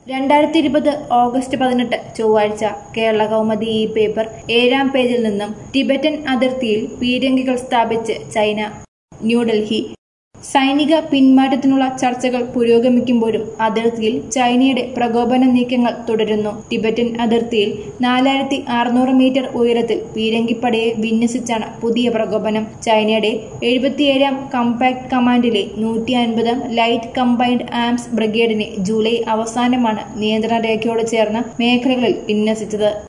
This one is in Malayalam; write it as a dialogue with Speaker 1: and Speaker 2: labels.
Speaker 1: രണ്ടായിരത്തി ഇരുപത് ഓഗസ്റ്റ് പതിനെട്ട് ചൊവ്വാഴ്ച കേരള കൗമുദി ഈ പേപ്പർ ഏഴാം പേജിൽ നിന്നും ടിബറ്റൻ അതിർത്തിയിൽ പീരങ്കികൾ സ്ഥാപിച്ച് ചൈന ന്യൂഡൽഹി സൈനിക പിന്മാറ്റത്തിനുള്ള ചർച്ചകൾ പുരോഗമിക്കുമ്പോഴും അതിർത്തിയിൽ ചൈനയുടെ പ്രകോപന നീക്കങ്ങൾ തുടരുന്നു ടിബറ്റൻ അതിർത്തിയിൽ നാലായിരത്തി അറുന്നൂറ് മീറ്റർ ഉയരത്തിൽ പീരങ്കിപ്പടയെ വിന്യസിച്ചാണ് പുതിയ പ്രകോപനം ചൈനയുടെ എഴുപത്തിയേഴാം കമ്പാക്ട് കമാൻഡിലെ നൂറ്റി അൻപതാം ലൈറ്റ് കമ്പൈൻഡ് ആംസ് ബ്രിഗേഡിനെ ജൂലൈ അവസാനമാണ് നിയന്ത്രണ രേഖയോട് ചേർന്ന മേഖലകളിൽ വിന്യസിച്ചത്